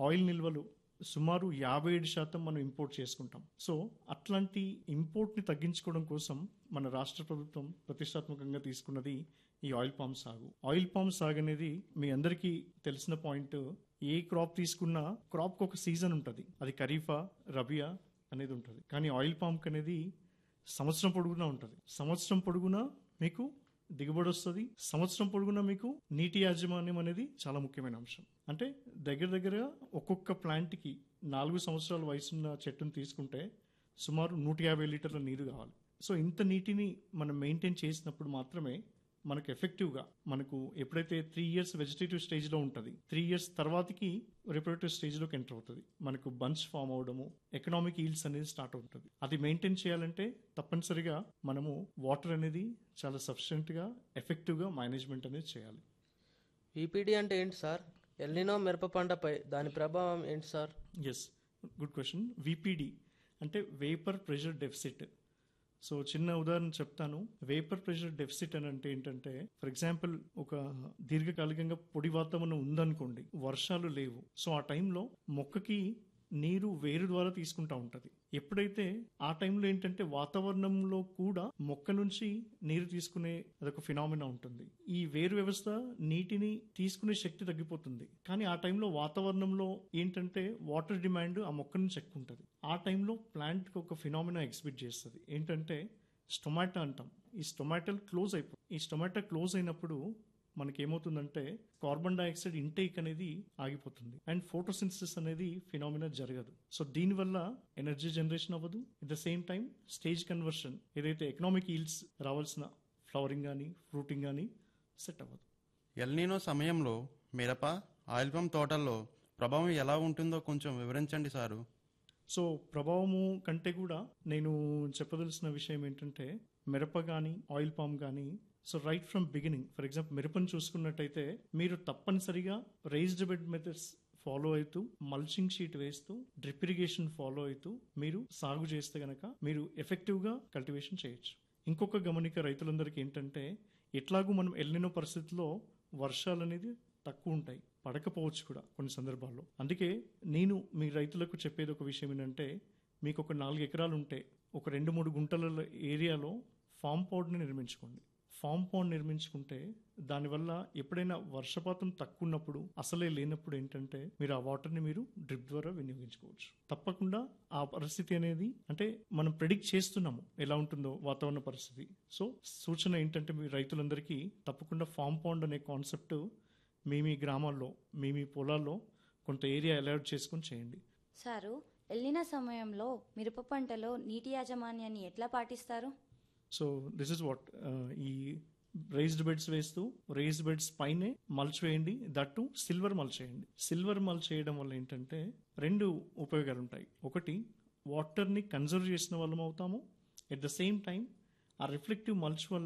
oil నిల్వలు సుమారు యాభై ఏడు శాతం మనం ఇంపోర్ట్ చేసుకుంటాం సో అట్లాంటి ఇంపోర్ట్ని తగ్గించుకోవడం కోసం మన రాష్ట్ర ప్రభుత్వం ప్రతిష్టాత్మకంగా తీసుకున్నది ఈ ఆయిల్ పామ్ సాగు ఆయిల్ పామ్ సాగు అనేది మీ అందరికీ తెలిసిన పాయింట్ ఏ క్రాప్ తీసుకున్నా క్రాప్కి ఒక సీజన్ ఉంటుంది అది ఖరీఫా రబియా అనేది ఉంటుంది కానీ ఆయిల్ పామ్కి అనేది సంవత్సరం పొడుగునా ఉంటుంది సంవత్సరం పొడుగునా మీకు దిగుబడి వస్తుంది సంవత్సరం పొడుగునా మీకు నీటి యాజమాన్యం అనేది చాలా ముఖ్యమైన అంశం అంటే దగ్గర దగ్గరగా ఒక్కొక్క ప్లాంట్కి నాలుగు సంవత్సరాల వయసున్న చెట్టును తీసుకుంటే సుమారు నూట యాభై లీటర్ల నీరు కావాలి సో ఇంత నీటిని మనం మెయింటైన్ చేసినప్పుడు మాత్రమే మనకు ఎఫెక్టివ్గా మనకు ఎప్పుడైతే త్రీ ఇయర్స్ వెజిటేటివ్ స్టేజ్లో ఉంటుంది త్రీ ఇయర్స్ తర్వాతకి రిప్రొడక్టివ్ స్టేజ్లోకి ఎంటర్ అవుతుంది మనకు బంచ్ ఫామ్ అవడము ఎకనామిక్ ఈల్స్ అనేది స్టార్ట్ అవుతుంది అది మెయింటైన్ చేయాలంటే తప్పనిసరిగా మనము వాటర్ అనేది చాలా సఫిషియెంట్గా ఎఫెక్టివ్గా మేనేజ్మెంట్ అనేది చేయాలి ఈపీడీ అంటే ఏంటి సార్ ఎల్నినో మిరప పంటపై దాని ప్రభావం ఏంటి sir yes good question VPD అంటే వేపర్ ప్రెషర్ డెఫిసిట్ సో చిన్న ఉదాహరణ చెప్తాను వేపర్ ప్రెషర్ డెఫిసిట్ అని అంటే ఏంటంటే ఫర్ ఎగ్జాంపుల్ ఒక దీర్ఘకాలికంగా పొడి వాతావరణం ఉందనుకోండి వర్షాలు లేవు సో ఆ టైంలో మొక్కకి నీరు వేరు ద్వారా తీసుకుంటా ఉంటది ఎప్పుడైతే ఆ టైంలో ఏంటంటే వాతావరణంలో కూడా మొక్క నుంచి నీరు తీసుకునే అదొక ఫినామినా ఉంటుంది ఈ వేరు వ్యవస్థ నీటిని తీసుకునే శక్తి తగ్గిపోతుంది కానీ ఆ టైంలో వాతావరణంలో ఏంటంటే వాటర్ డిమాండ్ ఆ మొక్క నుంచి ఎక్కువ ఉంటుంది ఆ టైంలో ప్లాంట్కి ఒక ఫినామినా ఎగ్జిబిట్ చేస్తుంది ఏంటంటే స్టొమాటో అంటాం ఈ స్టొమాటోలు క్లోజ్ అయిపోతుంది ఈ స్టొమాటో క్లోజ్ అయినప్పుడు మనకి ఏమవుతుందంటే కార్బన్ డైఆక్సైడ్ ఇంటేక్ అనేది ఆగిపోతుంది అండ్ ఫోటోసింథసిస్ అనేది ఫినామినా జరగదు సో దీనివల్ల ఎనర్జీ జనరేషన్ అవ్వదు at the same time stage conversion ఏదైతే ఎకనామిక్ ఈల్స్ రావాల్సిన ఫ్లవరింగ్ కానీ ఫ్రూటింగ్ కానీ సెట్ అవ్వదు ఎల్నీనో సమయంలో మిరప ఆయిల్ పంప్ తోటల్లో ప్రభావం ఎలా ఉంటుందో కొంచెం వివరించండి సారు సో ప్రభావము కంటే కూడా నేను చెప్పదలసిన విషయం ఏంటంటే మిరప కానీ ఆయిల్ పామ్ కానీ so right from beginning for example మిరపను చూసుకున్నట్టయితే మీరు తప్పనిసరిగా రైజ్డ్ బెడ్ మెథడ్స్ ఫాలో అవుతూ మల్చింగ్ షీట్ వేస్తూ డ్రిప్ ఇరిగేషన్ ఫాలో అవుతూ మీరు సాగు చేస్తే గనక మీరు ఎఫెక్టివ్గా కల్టివేషన్ చేయొచ్చు ఇంకొక గమనిక రైతులందరికీ ఏంటంటే ఎట్లాగూ మనం ఎల్లినో పరిస్థితుల్లో వర్షాలు అనేది తక్కువ ఉంటాయి పడకపోవచ్చు కూడా కొన్ని సందర్భాల్లో అందుకే నేను మీ రైతులకు చెప్పేది ఒక విషయం ఏంటంటే మీకు ఒక నాలుగు ఎకరాలు ఉంటే ఒక రెండు మూడు గుంటల ఏరియాలో ఫామ్ పౌడ్ని నిర్మించుకోండి ఫామ్ పౌండ్ నిర్మించుకుంటే దానివల్ల ఎప్పుడైనా వర్షపాతం తక్కువ ఉన్నప్పుడు అసలే లేనప్పుడు ఏంటంటే మీరు ఆ వాటర్ని మీరు డ్రిప్ ద్వారా వినియోగించుకోవచ్చు తప్పకుండా ఆ పరిస్థితి అనేది అంటే మనం ప్రెడిక్ట్ చేస్తున్నాము ఎలా ఉంటుందో వాతావరణ పరిస్థితి సో సూచన ఏంటంటే మీ రైతులందరికీ తప్పకుండా ఫామ్ పౌండ్ అనే కాన్సెప్ట్ మీ మీ గ్రామాల్లో మీ మీ పొలాల్లో కొంత ఏరియా అలర్ట్ చేసుకొని చేయండి సారు ఎల్లిన సమయంలో మిరప పంటలో నీటి యాజమాన్యాన్ని ఎట్లా పాటిస్తారు సో దిస్ ఇస్ వాట్ ఈ రైజ్డ్ బెడ్స్ వేస్తూ రైజ్డ్ బెడ్స్ పైనే మల్చ్ వేయండి దట్టు సిల్వర్ మల్చ్ చేయండి సిల్వర్ మల్చ్ చేయడం వల్ల ఏంటంటే రెండు ఉపయోగాలు ఉంటాయి ఒకటి వాటర్ని కన్జర్వ్ చేసిన వాళ్ళం అవుతాము ఎట్ ద సేమ్ టైం ఆ రిఫ్లెక్టివ్ మల్చ్ వల్ల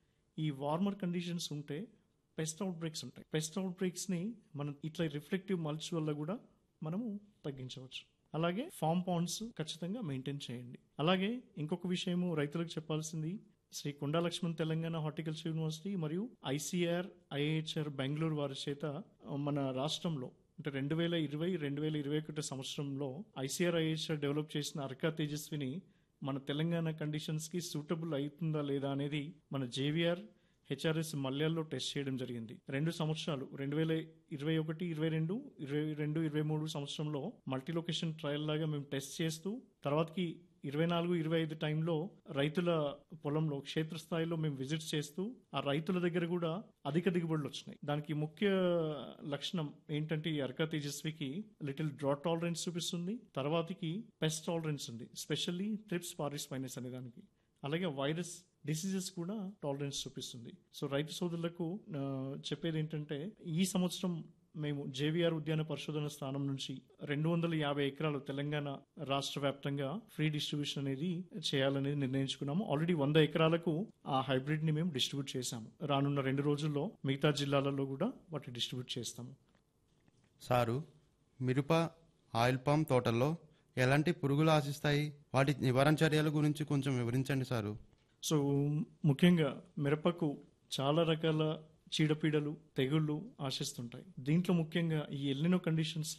ఈ వార్మర్ కండిషన్స్ ఉంటే పెస్ట్ అవుట్ బ్రేక్స్ ఉంటాయి పెస్ట్ అవుట్ బ్రేక్స్ని మనం ఇట్లా రిఫ్లెక్టివ్ మల్చ్ వల్ల కూడా మనము తగ్గించవచ్చు అలాగే ఫామ్ పాండ్స్ ఖచ్చితంగా మెయింటైన్ చేయండి అలాగే ఇంకొక విషయము రైతులకు చెప్పాల్సింది శ్రీ కొండా లక్ష్మణ్ తెలంగాణ హార్టికల్చర్ యూనివర్సిటీ మరియు ఐసీఆర్ ఐఏహెచ్ఆర్ బెంగళూరు వారి చేత మన రాష్ట్రంలో అంటే రెండు వేల ఇరవై రెండు వేల ఇరవై ఒకటి సంవత్సరంలో ఐసీఆర్ ఐఏహెచ్ఆర్ డెవలప్ చేసిన అర్కా తేజస్విని మన తెలంగాణ కండిషన్స్ కి సూటబుల్ అవుతుందా లేదా అనేది మన జేవిఆర్ హెచ్ఆర్ఎస్ మల్యాల్లో టెస్ట్ చేయడం జరిగింది రెండు సంవత్సరాలు రెండు వేల ఇరవై ఒకటి ఇరవై రెండు ఇరవై రెండు ఇరవై మూడు సంవత్సరంలో మల్టీ లొకేషన్ ట్రయల్ లాగా మేము టెస్ట్ చేస్తూ తర్వాతకి ఇరవై నాలుగు ఇరవై ఐదు టైంలో రైతుల పొలంలో క్షేత్రస్థాయిలో మేము విజిట్ చేస్తూ ఆ రైతుల దగ్గర కూడా అధిక దిగుబడులు వచ్చినాయి దానికి ముఖ్య లక్షణం ఏంటంటే ఈ అర్కా తేజస్వికి లిటిల్ డ్రాట్ టాలరెన్స్ చూపిస్తుంది తర్వాతకి పెస్ట్ టాలరెన్స్ ఉంది స్పెషల్లీ త్రిప్స్ పారిస్ మైనస్ అనే దానికి అలాగే వైరస్ డిసీజెస్ కూడా టాలరెన్స్ చూపిస్తుంది సో రైతు సోదరులకు ఆ, చెప్పేది ఏంటంటే ఈ సంవత్సరం మేము జేవిఆర్ ఉద్యాన పరిశోధన స్థానం నుంచి రెండు వందల యాభై ఎకరాలు తెలంగాణ రాష్ట్ర వ్యాప్తంగా ఫ్రీ డిస్ట్రిబ్యూషన్ అనేది చేయాలనేది నిర్ణయించుకున్నాము ఆల్రెడీ వంద ఎకరాలకు ఆ హైబ్రిడ్ ని మేము డిస్ట్రిబ్యూట్ చేశాము రానున్న రెండు రోజుల్లో మిగతా జిల్లాలలో కూడా వాటిని డిస్ట్రిబ్యూట్ చేస్తాము సారు మిరప ఆయిల్ పామ్ తోటల్లో ఎలాంటి పురుగులు ఆశిస్తాయి వాటి నివారణ చర్యల గురించి కొంచెం వివరించండి సారు సో ముఖ్యంగా మిరపకు చాలా రకాల చీడపీడలు తెగుళ్ళు ఆశిస్తుంటాయి దీంట్లో ముఖ్యంగా ఈ ఎల్లినో కండిషన్స్